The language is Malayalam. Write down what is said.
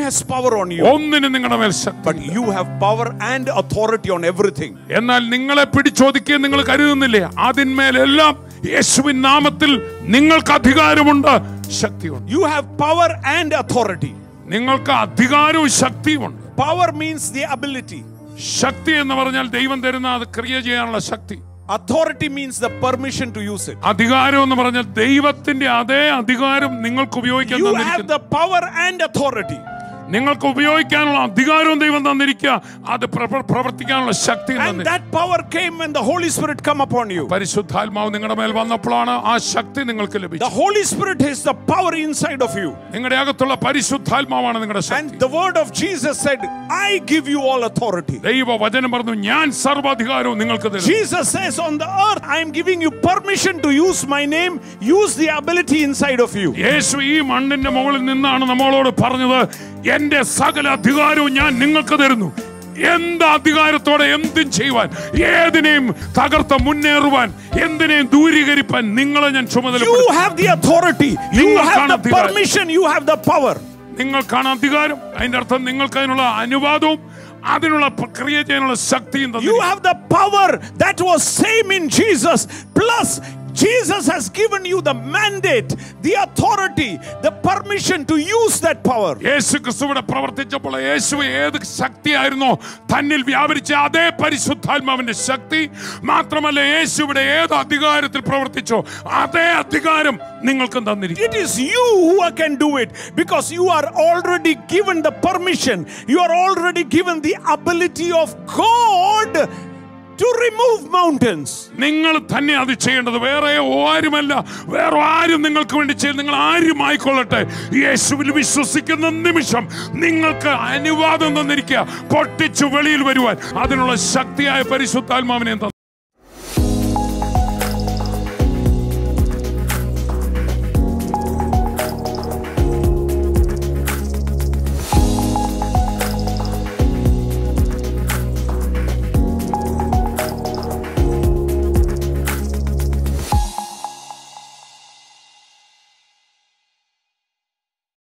has power on you, ഒന്നിനും നിങ്ങളുടെ മേൽ ശക്തി but you have power and authority on everything. എന്നാൽ നിങ്ങളെ പിടിച്ചോദിക്കുകയും നിങ്ങൾ കരുതുന്നില്ലേ അതിന്മേലെല്ലാം യേശുവിൻ നാമത്തിൽ നിങ്ങൾക്ക് അധികാരമുണ്ട് ശക്തിയുണ്ട് You have power and authority. നിങ്ങൾക്ക് അധികാരവും ശക്തിയുമുണ്ട് Power means the ability. ശക്തി എന്ന് പറഞ്ഞാൽ ദൈവം തരുന്ന അത് ക്രിയ ചെയ്യാനുള്ള ശക്തി Authority means the permission to use it. അധികാരം എന്ന് പറഞ്ഞാൽ ദൈവത്തിന്റെ അതേ അധികാരം നിങ്ങൾക്ക് ഉപയോഗിക്കാൻ You have തന്നിരിക്കുന്നു the power and authority. നിങ്ങൾക്ക് ഉപയോഗിക്കാനുള്ള അധികാരവും ദൈവം തന്നിരിക്കുക അത് പ്ര- പ്രവർത്തിക്കാനുള്ള ശക്തി And that power came when the Holy Spirit come upon you. പരിശുദ്ധാത്മാവ് നിങ്ങളുടെ മേൽ വന്നപ്പോഴാണ് ആ ശക്തി നിങ്ങൾക്ക് The ലഭിച്ചത് Holy Spirit is the power inside of you. നിങ്ങളുടെ അകത്തുള്ള പരിശുദ്ധാത്മാവാണ് നിങ്ങളുടെ And Shakti the word of Jesus said, I give you all authority. ദൈവ വചനം പറഞ്ഞു ഞാൻ സർവാധികാരവും നിങ്ങൾക്ക് തരും Jesus says on the earth, I am giving you permission to use my name, use the ability inside of you. യേശു ഈ മണ്ണിന്റെ മുകളിൽ നിന്നാണ് നമ്മളോട് പറഞ്ഞത് എന്റെ സകല അധികാരവും ഞാൻ നിങ്ങൾക്ക് തരുന്നു എന്ത് അധികാരത്തോടെ എന്തും ചെയ്യുവാൻ ഏതിനെയും തകർത്ത് മുന്നേറുവാൻ എന്തിനേയും ദൂരീകരിപ്പാൻ നിങ്ങളെ ഞാൻ You ചുമതലപ്പെടുത്തും have the authority, you നിങ്ങൾ have the കാണാത്ത permission, you have the power. നിങ്ങൾക്കാണ് അധികാരം അതിന്റെ അർത്ഥം നിങ്ങൾക്ക് അതിനുള്ള അനുവാദവും അതിനുള്ള ക്രിയ ചെയ്യാനുള്ള ശക്തിയും You തന്നിരിക്കുന്നു. have the power that was same in Jesus. Plus, Jesus has given you the mandate, the authority, the permission to use that power. യേശു ക്രിസ്തു ഇവിടെ പ്രവർത്തിച്ചപ്പോൾ യേശു ഏത് ശക്തിയായിരുന്നോ തന്നിൽ വ്യാപരിച്ച അതേ പരിശുദ്ധാത്മാവിന്റെ ശക്തി മാത്രമല്ല യേശു ഇവിടെ ഏത് അധികാരത്തിൽ പ്രവർത്തിച്ചോ അതേ അധികാരം നിങ്ങൾക്കും തന്നിരിക്കും It is you who can do it because you are already given the permission. You are already given the ability of God to remove mountains. നിങ്ങൾ തന്നെ അത് ചെയ്യേണ്ടത് വേറെ ആരുമല്ല വേറെ ആരും നിങ്ങൾക്ക് വേണ്ടി ചെയ്യും നിങ്ങൾ ആരും ആയിക്കൊള്ളട്ടെ യേശുവിൽ വിശ്വസിക്കുന്ന നിമിഷം നിങ്ങൾക്ക് അനുവാദം തന്നിരിക്കുക പൊട്ടിച്ചു വെളിയിൽ വരുവാൻ അതിനുള്ള ശക്തിയായ പരിശുദ്ധാത്മാവിനെ തന്നു